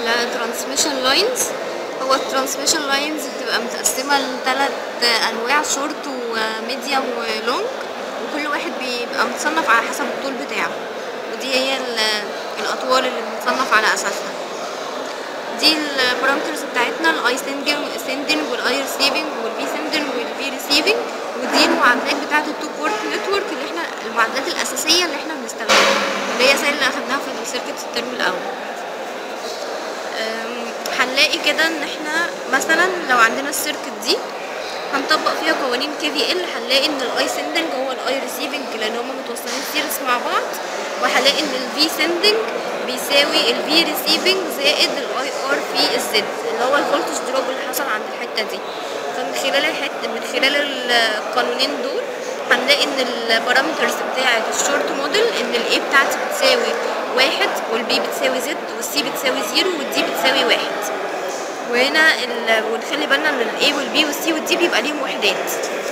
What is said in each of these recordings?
الترانسميشن لاينز هو الترانسميشن لاينز بتبقى متقسمة لثلاث أنواع شورت وميديوم ولونج وكل واحد بيبقى متصنف على حسب الطول بتاعه ودي هي ال- الأطوال اللي بنتصنف على أساسها دي البارامترز بتاعتنا الاي سندنج والاي ريسيفنج والبي سندنج والبي ريسيفنج ودي المعادلات بتاعت التو بورت نتورك اللي احنا المعادلات الاساسيه اللي احنا بنستخدمها اللي هي زي اللي اخدناها في السيركت الترم الاول أم، هنلاقي كده ان احنا مثلا لو عندنا السيركت دي هنطبق فيها قوانين كي في ال هنلاقي ان الاي سندنج هو الاي ريسيفنج لان هما متوصلين سيريس مع بعض وهلاقي ان الفي سندنج بيساوي الفي ريسيفنج زائد الاي ار في الزد اللي هو الفولتج دروب اللي حصل عند الحته دي فمن خلال الحته من خلال القانونين دول هنلاقي ان البارامترز بتاعه الشورت موديل ان الاي بتاعتي بتساوي واحد والبي بتساوي زد والسي بتساوي زيرو والدي بتساوي واحد وهنا ال... ونخلي بالنا ان الاي والبي والسي والدي بيبقى ليهم وحدات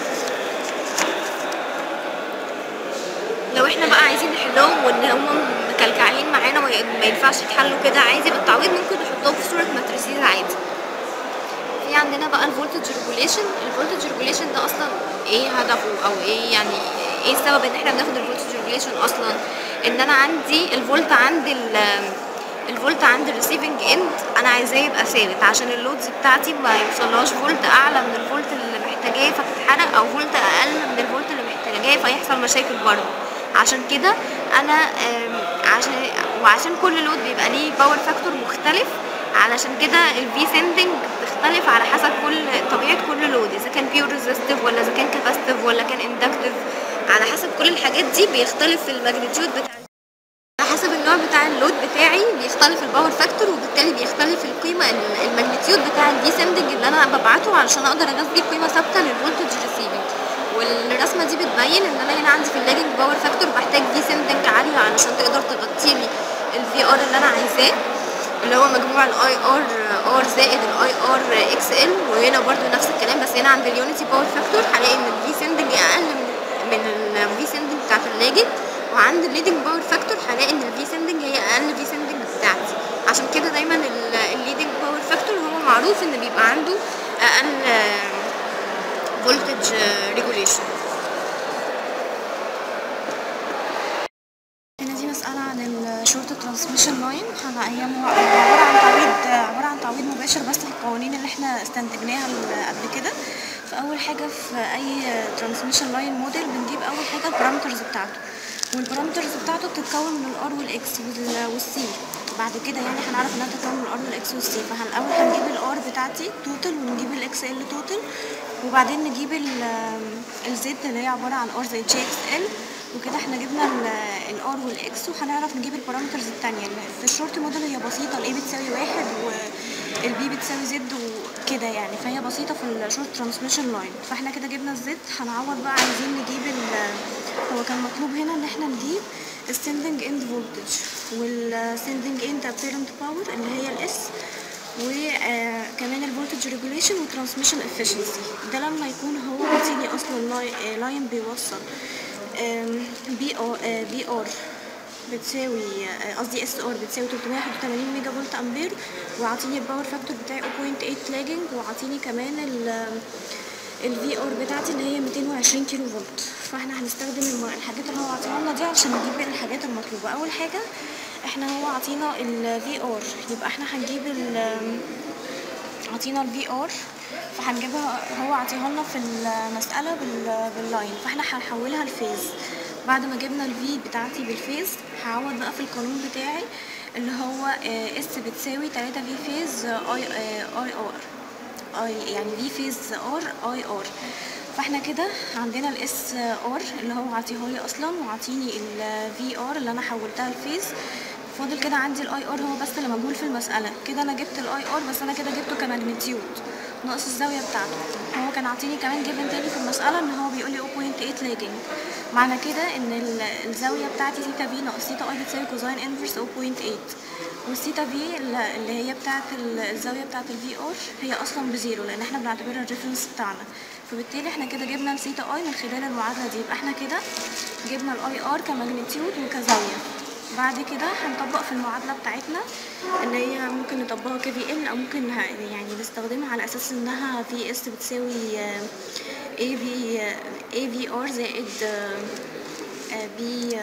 لو احنا بقى عايزين نحلهم وان هم مكلكعين معانا ما ي- ما ينفعش يتحلوا كده عادي بالتعويض ممكن نحطهم في صورة ماتريسيز عادي في عندنا بقى الفولتج ريجوليشن الفولتج ريجوليشن ده اصلا ايه هدفه او ايه يعني ايه السبب ان احنا بناخد الفولتج ريجوليشن اصلا ان انا عندي الفولت عند ال الفولت عند الريسيفنج اند انا عايزاه يبقى ثابت عشان اللودز بتاعتي ما يوصلهاش فولت اعلى من الفولت اللي محتاجاه فتتحرق او فولت اقل من الفولت اللي محتاجاه فيحصل مشاكل برضه عشان كده انا آم، عشان وعشان كل لود بيبقى ليه باور فاكتور مختلف علشان كده الفي سندنج بتختلف على حسب كل طبيعه كل لود اذا كان بيور ريزيستيف ولا اذا كان كاباسيتيف ولا كان اندكتيف على حسب كل الحاجات دي بيختلف الماجنتيود بتاع على حسب النوع بتاع اللود بتاعي بيختلف الباور فاكتور وبالتالي بيختلف القيمه ال- الماجنتيود بتاع الفي سندنج اللي انا ببعته علشان اقدر اغذي قيمه ثابته للفولتج ريسيفنج والرسمه دي بتبين ان انا هنا عندي في اللاجنج باور فاكتور بحتاج في سندنج عاليه علشان تقدر تغطي لي الفي ار اللي انا عايزاه اللي هو مجموع الاي ار ار زائد الاي ار اكس ال وهنا برضو نفس الكلام بس هنا عند اليونيتي باور فاكتور هلاقي ان الفي سندنج اقل من من الفي سندنج بتاعت اللاجن وعند الليدنج باور فاكتور هلاقي ان الفي سندنج هي اقل في سندنج بتاعتي عشان كده دايما الليدنج باور فاكتور هو معروف ان بيبقى عنده اقل فولتج ريجوليشن هنا دي مسألة عن الشورت ترانسميشن لاين هي مو- عبارة عن تعويض عبارة عن تعويض مباشر بس للقوانين اللي احنا استنتجناها ال- قبل كده فأول حاجة في أي ترانسميشن لاين موديل بنجيب أول حاجة البارامترز بتاعته والبارامترز بتاعته بتتكون من الار والاكس والسي بعد كده يعني هنعرف انها تتكون من الار والاكس والسي فالاول هنجيب الار بتاعتي توتال ونجيب الاكس ال توتال وبعدين نجيب الزد اللي هي عباره عن ار زائد جي اكس ال وكده احنا جبنا الار والاكس وهنعرف نجيب البارامترز التانية اللي في الشورت موديل هي بسيطة الاي بتساوي واحد والبي بتساوي زد وكده يعني فهي بسيطة في الشورت ترانسميشن لاين فاحنا كده جبنا الزد هنعوض بقى عايزين نجيب ال هو كان مطلوب هنا ان احنا نجيب السندنج اند فولتج والسندنج اند ابيرنت باور اللي هي الاس وكمان الفولتج ريجوليشن والترانسميشن افشنسي ده لما يكون هو عاطيني اصلا لاي- لاين بيوصل بي ار بي ار بتساوي آه، قصدي اس ار بتساوي 381 ميجا فولت امبير وعاطيني الباور فاكتور بتاعي 0.8 لاجنج وعاطيني كمان ال الفي ار بتاعتي اللي هي 220 كيلو فولت فاحنا هنستخدم الم- الحاجات اللي هو عاطيها لنا دي عشان نجيب باقي الحاجات المطلوبه اول حاجه احنا هو عاطينا الفي ار يبقى احنا هنجيب ال عطينا الفي ار فهنجيبها هو عطيها لنا في المسألة بال- باللاين فاحنا هنحولها لفيز بعد ما جبنا الفي بتاعتي بالفيز هعوض بقى في القانون بتاعي اللي هو اس بتساوي 3 في فيز اي اي ار اي يعني في فيز ار اي ار فاحنا كده عندنا الاس ار اللي هو عاطيها لي اصلا وعاطيني الفي ار اللي انا حولتها لفيز فاضل كده عندي الاي ار هو بس اللي مجهول في المساله كده انا جبت الاي ار بس انا كده جبته كماجنتيود ناقص الزاويه بتاعته هو كان عاطيني كمان جيفن تاني في المساله ان هو بيقول لي 0.8 لاجنج معنى كده ان ال- الزاويه بتاعتي ثيتا في ناقص ثيتا اي بتساوي كوزاين انفرس 0.8 والثيتا في اللي هي بتاعت ال- الزاويه بتاعت الفي ار هي اصلا بزيرو لان احنا بنعتبرها الريفرنس بتاعنا فبالتالي احنا كده جبنا الثيتا اي من خلال المعادله دي يبقى احنا كده جبنا الاي ار كماجنتيود وكزاويه بعد كده هنطبق في المعادلة بتاعتنا اللي هي ممكن نطبقها كي في ال او ممكن ه- يعني نستخدمها على اساس انها في اس بتساوي اي في اي في ار زائد بي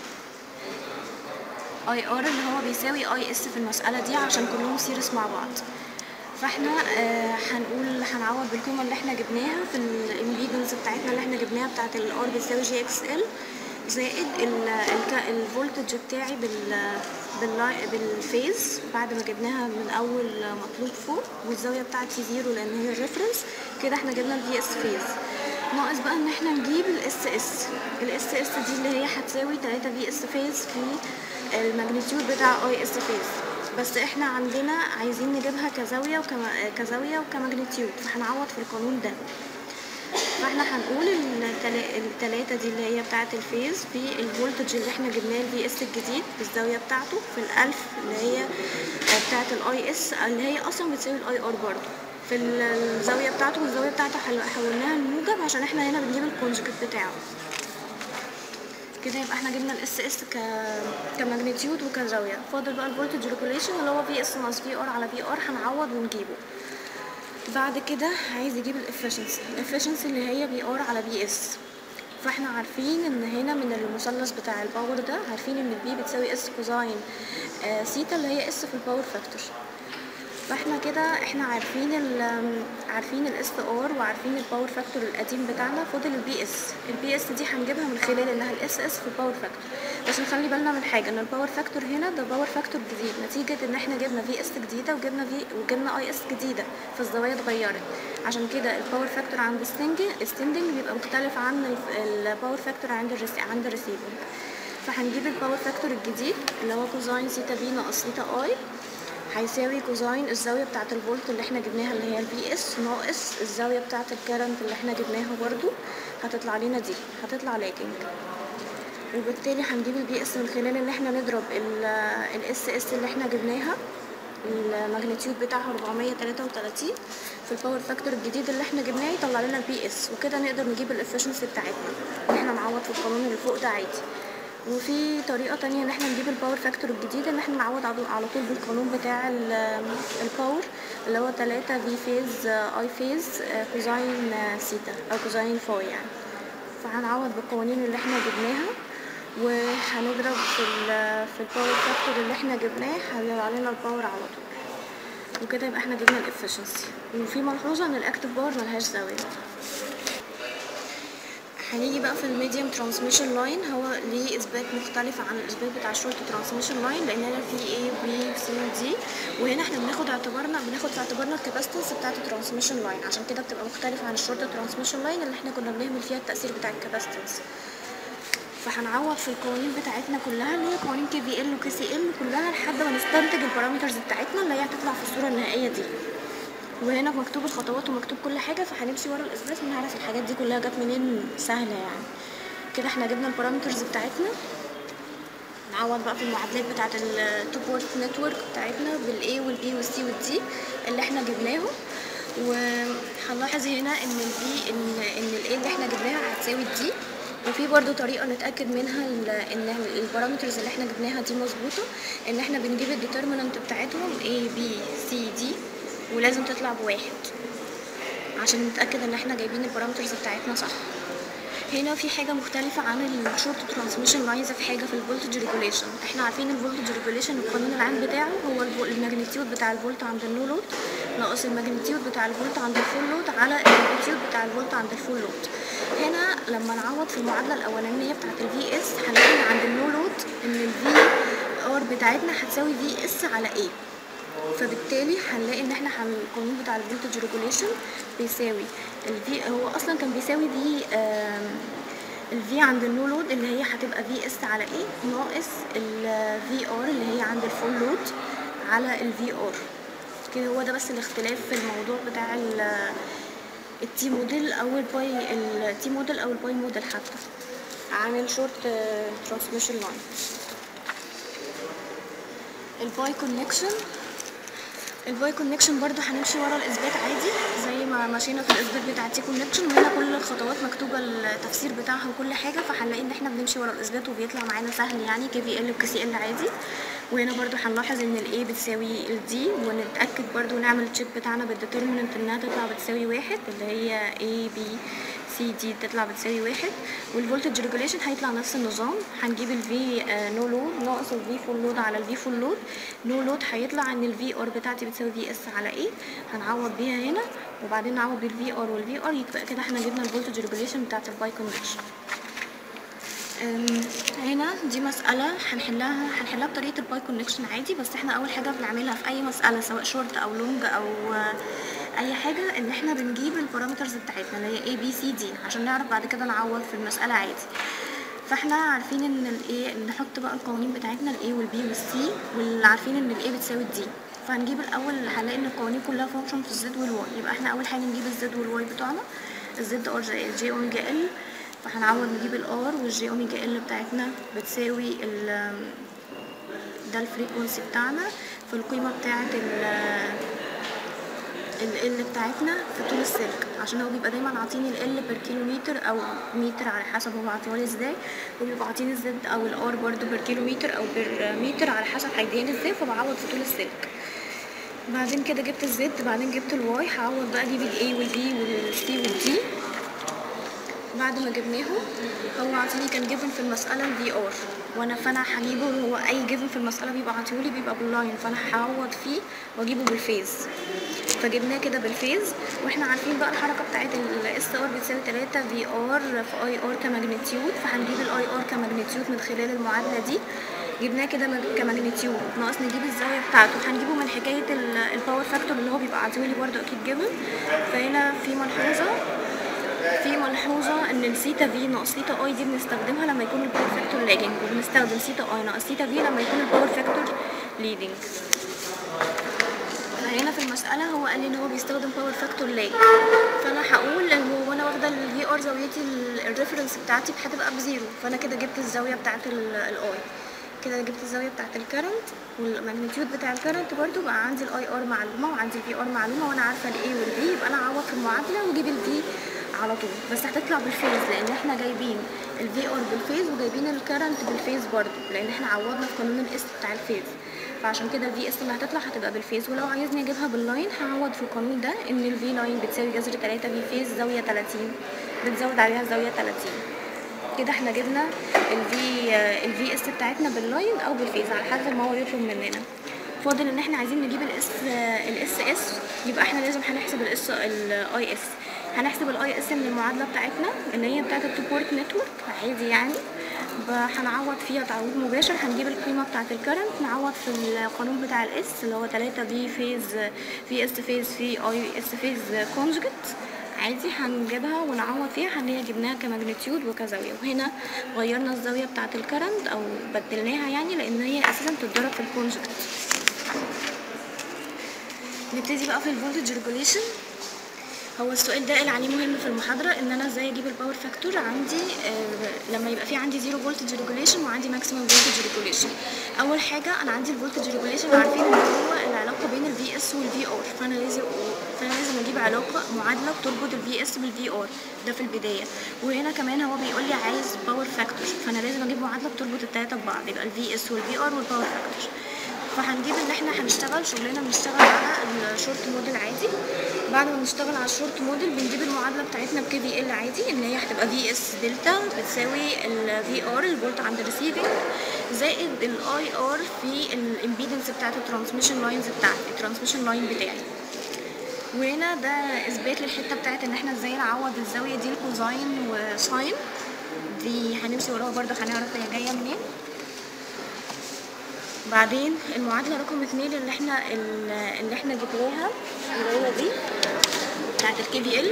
اي ار اللي هو بيساوي اي اس في المسألة دي عشان كلهم سيريس مع بعض فاحنا آه، هنقول هنعوض بالقيمة اللي احنا جبناها في الامبيدنس بتاعتنا اللي احنا جبناها بتاعت الار بتساوي جي اكس ال زائد ال- الك- الفولتج بتاعي بال باللاي- بالفيز بعد ما جبناها من اول مطلوب فوق والزاوية بتاعتي زيرو لان هي الريفرنس كده احنا جبنا الفي اس فيز ناقص بقى ان احنا نجيب الاس اس الاس اس دي اللي هي هتساوي 3 في اس فيز في الماجنتيود بتاع اي اس فيز بس احنا عندنا عايزين نجيبها كزاوية وكما كزاوية وكماجنتيود فهنعوض في القانون ده فاحنا هنقول التلا- التلاتة دي اللي هي بتاعة الفيز في الفولتج اللي احنا جبناه الفي اس الجديد بالزاوية بتاعته في الألف اللي هي بتاعة الاي اس اللي هي اصلا بتساوي الاي ار برضه في ال- الزاوية بتاعته والزاوية بتاعته حل- حولناها لموجب عشان احنا هنا بنجيب الكونجكت بتاعه كده يبقى احنا جبنا الاس اس ك كماجنتيود وكزاويه فاضل بقى الفولتج ريجوليشن اللي هو في اس ناقص في ار على في ار هنعوض ونجيبه بعد كده عايز يجيب الافشنسي الافشنسي اللي هي بي ار على بي اس فاحنا عارفين ان هنا من المثلث بتاع الباور ده عارفين ان البي بتساوي اس كوزاين آه سيتا اللي هي اس في الباور فاكتور فاحنا كده احنا عارفين ال عارفين الاس ار وعارفين الباور فاكتور القديم بتاعنا فاضل البي اس البي اس دي هنجيبها من خلال انها الاس اس في الباور فاكتور بس نخلي بالنا من حاجه ان الباور فاكتور هنا ده باور فاكتور جديد نتيجه ان احنا جبنا في اس جديده وجبنا في وجبنا اي اس جديده فالزوايا اتغيرت عشان كده الباور فاكتور عند الستندنج بيبقى مختلف عن الباور فاكتور عند الريس عند الريسيفنج فهنجيب الباور فاكتور الجديد اللي هو كوزاين سيتا بي ناقص سيتا اي هيساوي كوزاين الزاوية بتاعة الفولت اللي احنا جبناها اللي هي الفي اس ناقص الزاوية بتاعة الكرنت اللي احنا جبناها برضو هتطلع لنا دي هتطلع لاجنج وبالتالي هنجيب البي اس من خلال ان احنا نضرب الاس اس اللي احنا جبناها الماجنتيود بتاعها 433 في الباور فاكتور الجديد اللي احنا جبناه يطلع لنا البي اس وكده نقدر نجيب الافشنسي بتاعتنا ان احنا نعوض في القانون اللي فوق ده عادي وفي طريقة تانية ان احنا نجيب الباور فاكتور الجديد ان احنا نعوض على على طول بالقانون بتاع ال- الباور اللي هو 3 في فيز اي فيز كوزاين سيتا او كوزاين فاي يعني فهنعوض بالقوانين اللي احنا جبناها وهنضرب في ال في الباور فاكتور اللي احنا جبناه هيطلع لنا الباور على طول وكده يبقى احنا جبنا الافشنسي وفي ملحوظة ان الاكتف باور ملهاش زاوية هنيجي بقى في الميديوم ترانسميشن لاين هو ليه اثبات مختلف عن الاثبات بتاع الشورت ترانسميشن لاين لان هنا في A و B و C و D وهنا احنا بناخد اعتبارنا بناخد في اعتبارنا الكاباسيتنس بتاعت الترانسميشن لاين عشان كده بتبقى مختلفة عن الشورت ترانسميشن لاين اللي احنا كنا بنهمل فيها التأثير بتاع الكاباسيتنس فهنعوض في القوانين بتاعتنا كلها اللي هي قوانين كي في ال وكي سي ال كلها لحد ما نستنتج البارامترز بتاعتنا اللي هي هتطلع في الصورة النهائية دي وهنا مكتوب الخطوات ومكتوب كل حاجة فهنمشي ورا الإثبات ونعرف الحاجات دي كلها جت منين سهلة يعني كده احنا جبنا البارامترز بتاعتنا نعوض بقى في المعادلات بتاعة التو بورت نتورك بتاعتنا بالاي والبي والسي والدي اللي احنا جبناهم وهنلاحظ هنا ان البي ان ان الاي اللي احنا جبناها هتساوي الدي وفي برضو طريقة نتأكد منها ال- ان البارامترز اللي احنا جبناها دي مظبوطة ان احنا بنجيب الديترمينانت بتاعتهم A B C D ولازم تطلع بواحد عشان نتأكد ان احنا جايبين البارامترز بتاعتنا صح هنا في حاجة مختلفة عن الشورت ترانسميشن لاينز في حاجة في الفولتج ريجوليشن احنا عارفين الفولتج ريجوليشن القانون العام بتاعه هو الفو- الماجنتيود بتاع الفولت عند النو لود ناقص الماجنتيود بتاع الفولت عند الفول لود على الماجنتيود بتاع الفولت عند الفول لود هنا لما نعوض في المعادلة الأولانية بتاعت الفي اس هنلاقي عند النو لود ان الفي ار بتاعتنا هتساوي في اس على ايه فبالتالي هنلاقي ان احنا هن- القانون بتاع الفولتج ريجوليشن بيساوي الفي هو اصلا كان بيساوي في الفي عند النو لود اللي هي هتبقى في اس على ايه ناقص الفي ار اللي هي عند الفول لود على الفي ار كده هو ده بس الاختلاف في الموضوع بتاع ال- التي موديل او الباي التي موديل او الباي موديل حتى عن الشورت ترانسميشن لاين الباي كونكشن الواي كونكشن برضو هنمشي ورا الاثبات عادي زي ما مشينا في الاثبات بتاع التي كونكشن وهنا كل الخطوات مكتوبه التفسير بتاعها وكل حاجه فهنلاقي ان احنا بنمشي ورا الاثبات وبيطلع معانا سهل يعني كي في ال وكي سي ال عادي وهنا برضو هنلاحظ ان الاي بتساوي الدي ونتاكد برضو نعمل التشيك بتاعنا بالديترميننت انها تطلع بتساوي واحد اللي هي اي بي سي دي تطلع بتساوي واحد والفولتج ريجوليشن هيطلع نفس النظام هنجيب الفي نو لود ناقص الفي فول لود على الفي فول لود نو لود هيطلع ان الفي ار بتاعتي بتساوي في اس على ايه هنعوض بيها هنا وبعدين نعوض بالفي ار والفي ار يبقى كده احنا جبنا الفولتج ريجوليشن بتاعت الباي كونكشن هنا دي مسألة هنحلها هنحلها بطريقة الباي كونكشن عادي بس احنا أول حاجة بنعملها في أي مسألة سواء شورت أو لونج أو أي حاجة إن احنا بنجيب البارامترز بتاعتنا اللي هي A B C D عشان نعرف بعد كده نعوض في المسألة عادي فاحنا عارفين ان الايه نحط بقى القوانين بتاعتنا الاي والبي والسي والعارفين ان الاي بتساوي الدي فهنجيب الاول هنلاقي ان القوانين كلها فانكشن في الزد والواي يبقى احنا اول حاجه نجيب الزد والواي بتوعنا الزد ار جي اوميجا ال فهنعوض نجيب الار والجي اوميجا ال بتاعتنا بتساوي ال ده الفريكونسي بتاعنا في القيمه بتاعه ال ال بتاعتنا في طول السلك عشان هو بيبقى دايما عاطيني ال بير كيلومتر او متر على حسب هو عاطيهولي ازاي وبيبقى عاطيني الزد او الار برضو بير كيلومتر او بير متر على حسب هيديني ازاي فبعوض في طول السلك بعدين كده جبت الزد بعدين جبت الواي هعوض بقى اجيب الاي والبي والسي والدي بعد ما جبناهم هو عاطيني كان جيفن في المسألة الفي ار وانا فانا هجيبه هو اي جيفن في المسألة بيبقى عاطيهولي بيبقى باللاين فانا هعوض فيه واجيبه بالفيز فجبناه كده بالفيز واحنا عارفين بقى الحركة بتاعت الاس ار بتساوي 3 في ار في اي ار كماجنتيود فهنجيب الاي ار كماجنتيود من خلال المعادلة دي جبناه كده كماجنتيود ناقص نجيب الزاوية بتاعته هنجيبه من حكاية الباور فاكتور اللي هو بيبقى عاطيهولي برضه اكيد جيفن فهنا في ملحوظة في ملحوظة ان الثيتا في ناقص ثيتا اي دي بنستخدمها لما يكون الباور فاكتور لاجنج وبنستخدم ثيتا اي ناقص ثيتا في لما يكون الباور فاكتور ليدنج هنا في المسألة هو قال لي ان هو بيستخدم باور فاكتور لاج فانا هقول ان هو وانا واخدة الفي ار زاويتي الريفرنس بتاعتي هتبقى بزيرو فانا كده جبت الزاوية بتاعت الاي كده جبت الزاويه بتاعت الكرنت والماجنتيود بتاع الكرنت برضو بقى عندي الاي ار معلومه وعندي الفي ار معلومه وانا عارفه الاي والبي يبقى انا اعوض في المعادله واجيب الفي على طول بس هتطلع بالفيز لان احنا جايبين الفي ار بالفيز وجايبين الكرنت بالفيز برضو لان احنا عوضنا في قانون الاس بتاع الفيز فعشان كده الفي اس اللي هتطلع هتبقى بالفيز ولو عايزني اجيبها باللاين هعوض في القانون ده ان الفي لاين بتساوي جذر 3 في فيز زاويه 30 بنزود عليها زاويه 30 كده احنا جبنا الفي الفي اس بتاعتنا باللاين او بالفيز على حسب ما هو يطلب مننا فاضل ان احنا عايزين نجيب الاس الاس اس يبقى احنا لازم هنحسب الاس الاي اس هنحسب الاي اس من المعادله بتاعتنا اللي هي بتاعت التو بورت نتورك عادي يعني هنعوض فيها تعويض مباشر هنجيب القيمه بتاعت الكرنت نعوض في القانون بتاع الاس اللي هو 3 في فيز في اس فيز في اي اس فيز كونجكت عادي هنجيبها ونعوض فيها هنلاقيها جبناها كماجنتيود وكزاوية وهنا غيرنا الزاوية بتاعة الكرنت او بدلناها يعني لان هي اساسا بتتضرب في الكونجكت نبتدي بقى في الفولتج ريجوليشن هو السؤال ده قال عليه مهم في المحاضرة ان انا ازاي اجيب الباور فاكتور عندي آه لما يبقى في عندي زيرو فولتج ريجوليشن وعندي ماكسيمم فولتج ريجوليشن اول حاجة انا عندي الفولتج ريجوليشن عارفين ان هو العلاقة بين الفي اس والفي ار فانا لازم فانا لازم اجيب علاقة معادلة بتربط الفي اس بالفي ار ده في البداية وهنا كمان هو بيقول لي عايز باور فاكتور فانا لازم اجيب معادلة بتربط التلاتة ببعض يبقى الفي اس والفي ار والباور فاكتور فهنجيب ان احنا هنشتغل شغلنا بنشتغل على الشورت موديل عادي بعد ما نشتغل على الشورت موديل بنجيب المعادله بتاعتنا بكي في ال عادي ان هي هتبقى في اس دلتا بتساوي الفي ار الفولت عند الريسيفنج زائد الاي ار في الامبيدنس بتاعت الترانسميشن لاينز بتاعتي الترانسميشن لاين بتاعي وهنا ده اثبات للحته بتاعت ان احنا ازاي نعوض الزاويه دي الكوزاين وساين دي هنمشي وراها برضه هنعرف هي جايه منين بعدين المعادلة رقم اتنين اللي احنا اللي احنا جبناها اللي هي دي بتاعت الكي في ال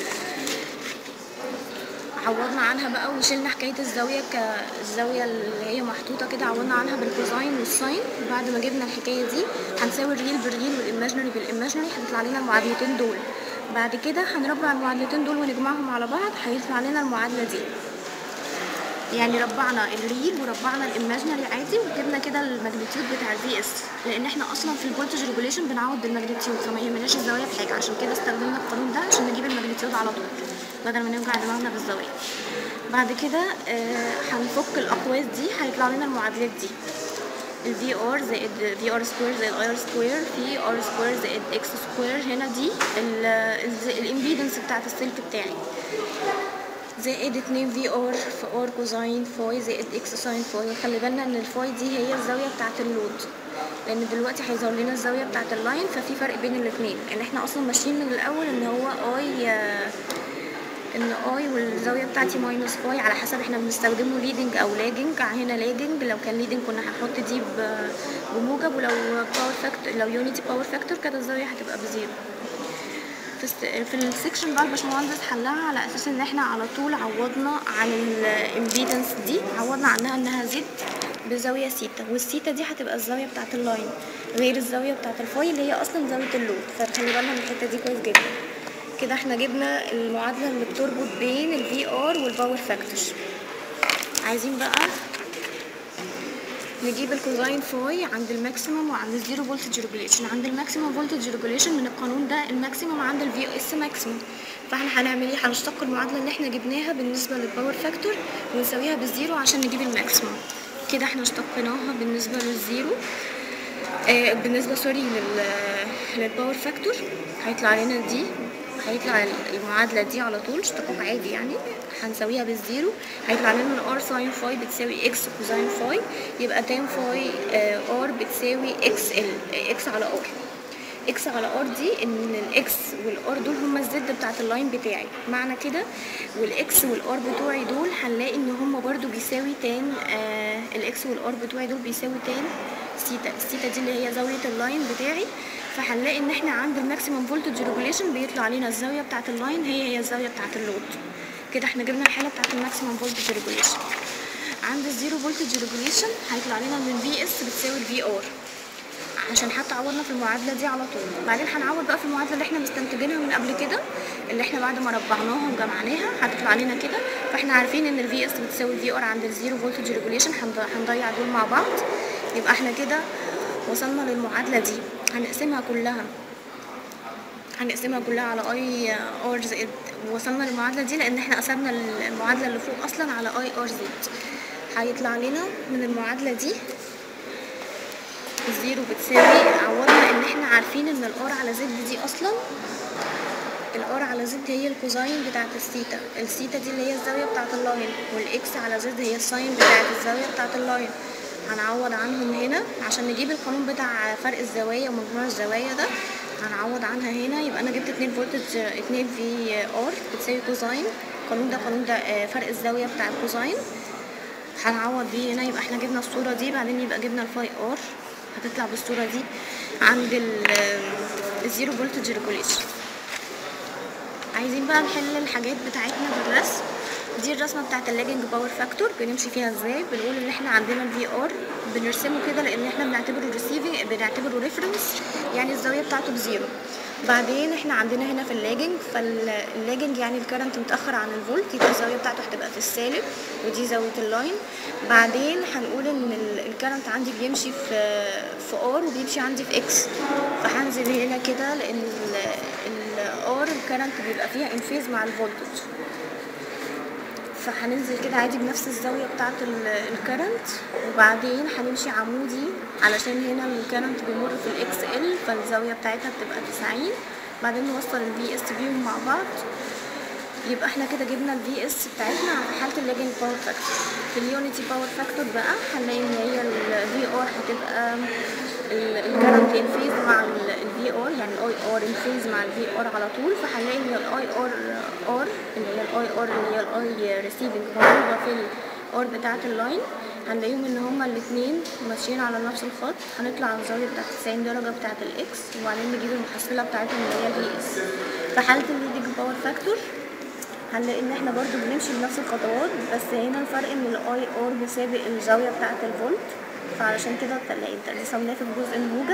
عوضنا عنها بقى وشلنا حكاية الزاوية كالزاوية اللي هي محطوطة كده عوضنا عنها بالكوزاين والساين بعد ما جبنا الحكاية دي هنساوي الريل بالريل والايماجنري بالايماجنري هتطلع لنا المعادلتين دول بعد كده هنربع المعادلتين دول ونجمعهم على بعض هيطلع لنا المعادلة دي يعني ربعنا الريل وربعنا الايماجينري عادي وجبنا كده الماجنتيود بتاع الفي اس لان احنا اصلا في الفولتج ريجوليشن بنعوض بالماجنتيود فما يهمناش الزوايا في حاجه عشان كده استخدمنا القانون ده عشان نجيب الماجنتيود على طول بدل ما نوجع دماغنا بالزوايا بعد كده آه هنفك الاقواس دي هيطلع لنا المعادلات دي الفي ار زائد في ار سكوير زائد اي ار سكوير في ار سكوير زائد اكس سكوير هنا دي الامبيدنس بتاعت السلك بتاعي زائد 2 في ار في ار كوزاين فاي زائد اكس ساين فاي وخلي بالنا ان الفاي دي هي الزاويه بتاعت اللود لان دلوقتي هيظهر لنا الزاويه بتاعت اللاين ففي فرق بين الاثنين ان احنا اصلا ماشيين من الاول ان هو اي ان اي والزاويه بتاعتي ماينس فاي على حسب احنا بنستخدمه ليدنج او لاجنج هنا لاجنج لو كان ليدنج كنا هنحط دي ب- بموجب ولو باور فاكتور لو يونيتي باور فاكتور كده الزاويه هتبقى بزيرو في الس- في السكشن بقى الباشمهندس حلها على اساس ان احنا على طول عوضنا عن الامبيدنس دي عوضنا عنها انها زد بزاويه سيتا والسيتا دي هتبقى الزاويه بتاعه اللاين غير الزاويه بتاعه الفاي اللي هي اصلا زاويه اللود فخلي بالنا من الحته دي كويس جدا كده احنا جبنا المعادله اللي بتربط بين الفي ار والباور فاكتور عايزين بقى نجيب الكوزاين فاي عند الماكسيمم وعند الزيرو فولتج ريجوليشن عند الماكسيمم فولتج ريجوليشن من القانون ده الماكسيمم عند الفي اس ماكسيمم فاحنا هنعمل ايه هنشتق المعادله اللي احنا جبناها بالنسبه للباور فاكتور ونساويها بالزيرو عشان نجيب الماكسيمم كده احنا اشتقناها بالنسبه للزيرو آه بالنسبه سوري لل للباور فاكتور هيطلع لنا دي هيطلع المعادلة دي على طول اشتقاق عادي يعني هنساويها بالزيرو هيطلع لنا الار ساين فاي بتساوي اكس كوزاين فاي يبقى تان فاي ار بتساوي اكس ال اكس على ار اكس على ار دي ان الاكس والار دول هما الزد بتاعت اللاين بتاعي معنى كده والاكس والار بتوعي دول هنلاقي ان هما برضو بيساوي تان آه الاكس والار بتوعي دول بيساوي تان سيتا السيتا دي اللي هي زاويه اللاين بتاعي فهنلاقي ان احنا عند الماكسيمم فولتج ريجوليشن بيطلع لنا الزاويه بتاعه اللاين هي هي الزاويه بتاعه اللود كده احنا جبنا الحاله بتاعه الماكسيمم فولتج ريجوليشن عند الزيرو فولتج ريجوليشن هيطلع لنا ان الفي اس بتساوي الفي ار عشان حتى عوضنا في المعادله دي على طول بعدين هنعوض بقى في المعادله اللي احنا مستنتجينها من قبل كده اللي احنا بعد ما ربعناها وجمعناها هتطلع لنا كده فاحنا عارفين ان الفي اس بتساوي الفي ار عند الزيرو فولتج ريجوليشن هنضيع دول مع بعض يبقى احنا كده وصلنا للمعادله دي هنقسمها كلها هنقسمها كلها على اي ار زائد وصلنا للمعادله دي لان احنا قسمنا المعادله اللي فوق اصلا على اي ار زد هيطلع لنا من المعادله دي الزيرو بتساوي عوضنا ان احنا عارفين ان الار على زد دي اصلا الار على زد هي الكوزاين بتاعت السيتا السيتا دي اللي هي الزاويه بتاعت اللاين والاكس على زد هي الساين بتاعت الزاويه بتاعت اللاين هنعوض عنهم هنا عشان نجيب القانون بتاع فرق الزوايا ومجموع الزوايا ده هنعوض عنها هنا يبقى انا جبت 2 فولتج 2 في ار بتساوي كوزاين القانون ده قانون ده فرق الزاويه بتاع الكوزاين هنعوض بيه هنا يبقى احنا جبنا الصوره دي بعدين يبقى جبنا الفاي ار هتطلع بالصوره دي عند الزيرو فولتج ريجوليشن عايزين بقى نحل الحاجات بتاعتنا بالرسم دي الرسمه بتاعت اللاجنج باور فاكتور بنمشي فيها ازاي بنقول ان احنا عندنا الفي ار بنرسمه كده لان احنا بنعتبره ريسيفنج بنعتبره ريفرنس يعني الزاويه بتاعته بزيرو بعدين احنا عندنا هنا في اللاجنج فاللاجنج يعني الكرنت متاخر عن الفولت يبقى الزاويه بتاعته هتبقى في السالب ودي زاويه اللاين بعدين هنقول ان الكرنت عندي بيمشي في في ار وبيمشي عندي في اكس فهنزل هنا كده لان الار الكرنت بيبقى فيها انفيز مع الفولتج فهننزل كده عادي بنفس الزاويه بتاعه الكرنت وبعدين هنمشي عمودي علشان هنا الكرنت بيمر في الاكس ال فالزاويه بتاعتها بتبقى 90 بعدين نوصل الفي اس بيهم مع بعض يبقى احنا كده جبنا الفي اس بتاعتنا في حاله اللاجنج باور فاكتور في اليونيتي باور فاكتور بقى هنلاقي ان هي الفي ار هتبقى الكرنت انفيز مع الفي ار يعني الاي ار انفيز مع الفي ار على طول فهنلاقي ان الاي ار ار اللي هي الاي ار اللي هي الاي ريسيفنج مضروبه في الار بتاعه اللاين هنلاقيهم ان هما الاثنين ماشيين على نفس الخط هنطلع على الزاويه بتاعه 90 درجه بتاعه الاكس وبعدين نجيب المحصله بتاعتهم اللي هي الفي اس في حاله الليدنج باور فاكتور هنلاقي ان احنا برضو بنمشي بنفس الخطوات بس هنا الفرق ان الاي ار بيسابق الزاويه بتاعه الفولت فعلشان كده رسمناه في الجزء الموجب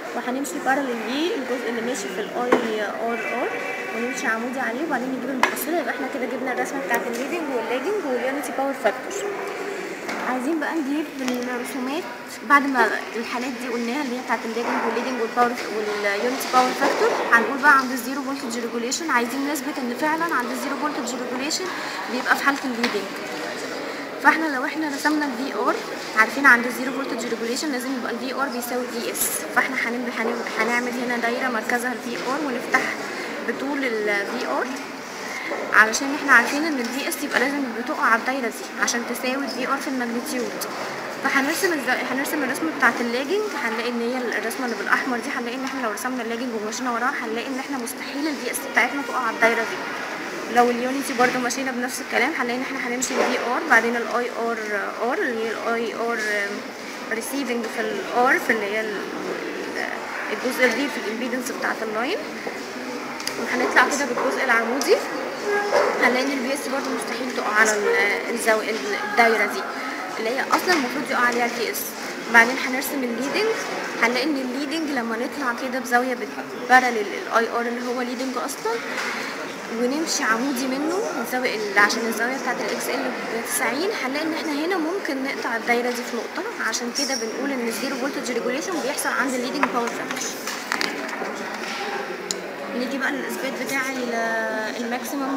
وهنمشي بارلل ليه الجزء اللي ماشي في الاي ار ار ونمشي عمودي عليه وبعدين نجيب المحصله يبقى احنا كده جبنا الرسمه بتاعت الليدنج واللاجنج واليونتي باور فاكتور عايزين بقى نجيب الرسومات بعد ما الحالات دي قلناها اللي هي بتاعت الليدنج والليدنج والباور واليونتي باور فاكتور هنقول بقى عند الزيرو فولتج ريجوليشن عايزين نثبت ان فعلا عند الزيرو فولتج ريجوليشن بيبقى في حاله الليدنج فاحنا لو احنا رسمنا الفي ار عارفين عند الزيرو فولتج ريجوليشن لازم يبقى الفي ار بيساوي في اس فاحنا هنعمل هنعمل هنا دايره مركزها الفي ار ونفتح بطول الفي ار علشان احنا عارفين ان الفي اس يبقى لازم بتقع على الدايره دي عشان تساوي الفي ار في الماجنتيود فهنرسم الز... هنرسم الرسمه بتاعه اللاجنج هنلاقي ان هي الرسمه اللي بالاحمر دي هنلاقي ان احنا لو رسمنا اللاجنج ومشينا وراها هنلاقي ان احنا مستحيل الفي اس بتاعتنا تقع على الدايره دي لو اليونيتي برضو مشينا بنفس الكلام هنلاقي ان احنا هنمشي الفي ار بعدين الاي ار ار اللي هي الاي ار ريسيفنج في الار في اللي هي الجزء دي في الامبيدنس بتاعه اللاين وهنطلع كده بالجزء العمودي هنلاقي ان الفي اس برضه مستحيل تقع على الزاويه الدايره دي اللي هي اصلا المفروض يقع عليها الفي اس بعدين هنرسم الليدنج هنلاقي ان الليدنج لما نطلع كده بزاويه بارلل الاي ار اللي هو ليدنج اصلا ونمشي عمودي منه الزاويه عشان الزاويه بتاعت الاكس ال ب 90 هنلاقي ان احنا هنا ممكن نقطع الدايره دي في نقطه عشان كده بنقول ان الزيرو فولتج ريجوليشن بيحصل عند الليدنج باور فاكتور نيجي بقى للاثبات بتاع الماكسيمم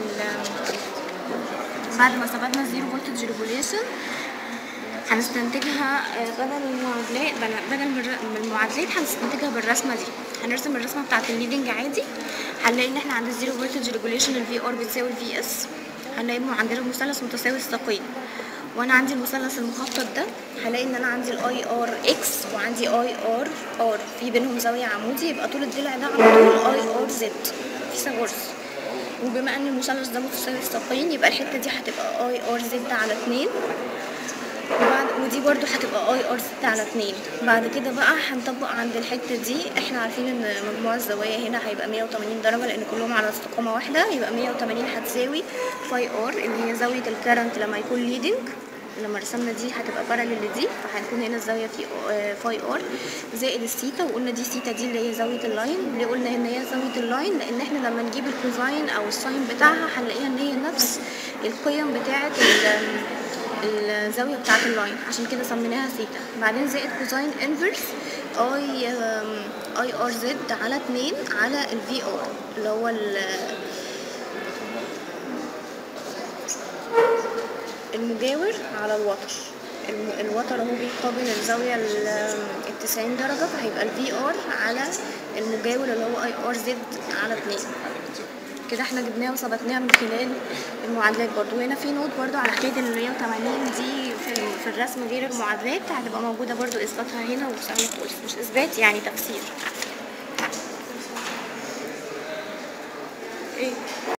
بعد ما ثبتنا الزيرو فولتج ريجوليشن هنستنتجها بدل المعادلات بدل من المعادلات هنستنتجها بالرسمه دي هنرسم الرسمه بتاعه الليدنج عادي هنلاقي ان احنا عند الزيرو فولتج ريجوليشن الفي ار بتساوي الفي اس هنلاقي انه عندنا مثلث متساوي الساقين وانا عندي المثلث المخطط ده هلاقي ان انا عندي الاي ار اكس وعندي اي ار ار في بينهم زاويه عمودي يبقى طول الضلع ده على طول اي ار زد فيثاغورس وبما ان المثلث ده متساوي الساقين يبقى الحته دي هتبقى اي ار زد على اتنين وبعد ودي برضو هتبقى اي ار 6 على 2 بعد كده بقى هنطبق عند الحته دي احنا عارفين ان مجموع الزوايا هنا هيبقى 180 درجه لان كلهم على استقامه واحده يبقى 180 هتساوي فاي ار اللي هي زاويه الكرنت لما يكون ليدنج لما رسمنا دي هتبقى بارلل لدي فهنكون هنا الزاويه في فاي ار زائد الثيتا وقلنا دي ثيتا دي اللي هي زاويه اللاين اللي قلنا ان هي زاويه اللاين لان احنا لما نجيب الكوزاين او الساين بتاعها هنلاقيها ان هي نفس القيم بتاعه الزاويه بتاعه اللاين عشان كده سميناها ثيتا بعدين زائد كوزاين انفرس اي اي ار زد على 2 على الفي ار اللي هو المجاور على الوتر الوتر اهو بيقابل الزاويه ال 90 درجه فهيبقى الفي ار على المجاور اللي هو اي ار زد على 2 كده احنا جبناها وثبتناها من خلال المعادلات برضو هنا في نوت برضو على حكايه ال 180 دي في, في الرسم غير المعادلات هتبقى موجوده برضو اثباتها هنا وسهل مش اثبات يعني تفسير